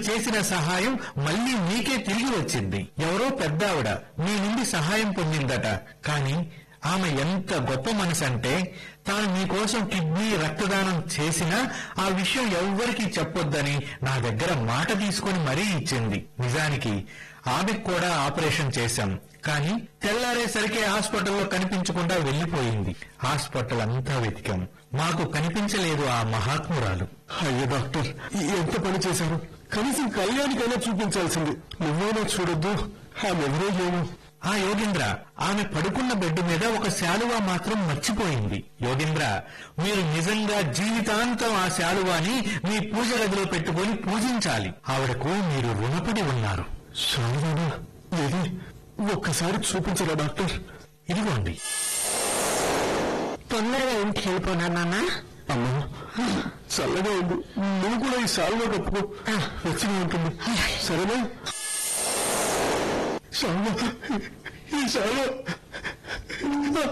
చేసిన సహాయం మళ్ళీ మీకే తిరిగి వచ్చింది ఎవరో పెద్దావిడ మీ నుండి సహాయం పొందిందట కానీ ఆమె ఎంత గొప్ప మనసు అంటే తాను మీకోసం కిడ్నీ రక్తదానం చేసినా ఆ విషయం ఎవ్వరికీ చెప్పొద్దని నా దగ్గర మాట తీసుకొని మరీ ఇచ్చింది నిజానికి ఆమెకు కూడా ఆపరేషన్ చేశాం కానీ తెల్లారేసరికి హాస్పిటల్లో కనిపించకుండా వెళ్లిపోయింది హాస్పిటల్ అంతా వెతికాం మాకు కనిపించలేదు ఆ మహాత్మురాలు అయ్యో డాక్టర్ ఎంత పని చేశారు కనీసం కళ్యాణికైనా చూపించాల్సింది నువ్వైనా చూడొద్దు ఆమె ఎవరో ఏమో ఆ యోగేంద్ర ఆమె పడుకున్న బెడ్ మీద ఒక శాలువా మాత్రం మర్చిపోయింది యోగేంద్ర మీరు నిజంగా జీవితాంతం ఆ శాలువాని మీ పూజ గదిలో పెట్టుకొని పూజించాలి ఆవిడకు మీరు రుణపడి ఉన్నారు శారదానా ఏది ఒక్కసారి చూపించరా డాక్టర్ ఇదిగోండి తొందరగా ఇంటికి వెళ్ళిపోనా నాన్న అమ్మా చల్లగా ఉంది నువ్వు కూడా ఈ సాల్వా కప్పుకో వెచ్చగా ఉంటుంది సరేనా శాల్వా ఈ శాల్వా